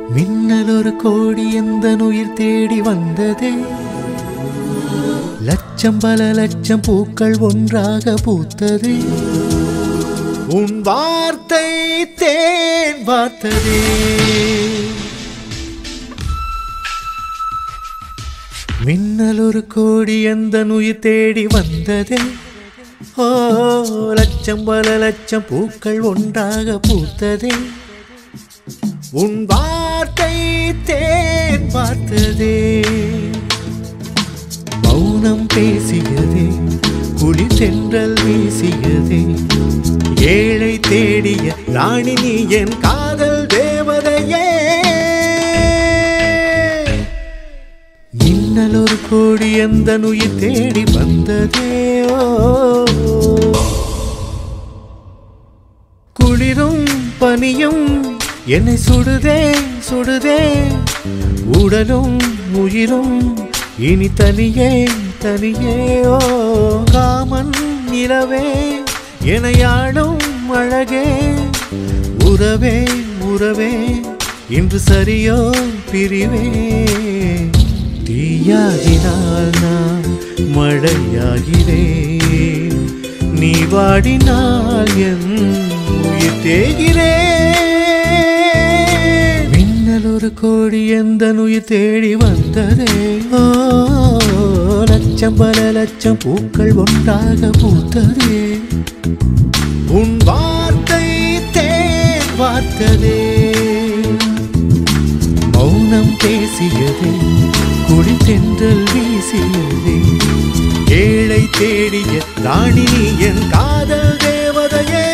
மின்னல் ஒரு கோடி எந்த உயிர் தேடி வந்ததே லட்சம் பல லட்சம் பூக்கள் ஒன்றாக பூத்ததே உன் வார்த்தை தேன் வார்த்ததே மின்னல் ஒரு கோடி எந்த உயிர் தேடி வந்ததே ஓ லட்சம் பல லட்சம் பூக்கள் ஒன்றாக பூத்ததே உன் வார்த்தை தேன் பார்த்ததே மௌனம் பேசியதே குளி சென்றல் வீசியதே ஏழை தேடிய ராணி நீ என் காதல் தேவதையே மின்னல் ஒரு கோடி எந்த உயிர் தேடி வந்ததே ஓ குளிரும் பனியும் என்னை சுடுதே சுடுதே உடலும் உயிரும் இனி தனியே தனியே ஓ காமன் நிலவே எனையாடும் அழகே உறவே உறவே இன்று சரியோ பிரிவே தீயாகினால் நான் மழையாகிறேன் நீ வாடினால் என் உயிர் தேகிறேன் மின்னல் ஒரு கோடி எந்த உயிர் தேடி வந்ததே ஓ லட்சம் பல லட்சம் பூக்கள் ஒன்றாக பூத்ததே உன் வார்த்தை தேன் வார்த்ததே மௌனம் பேசியதே குடி தென்றல் வீசியதே ஏழை தேடிய ராணி நீ என் காதல் தேவதையே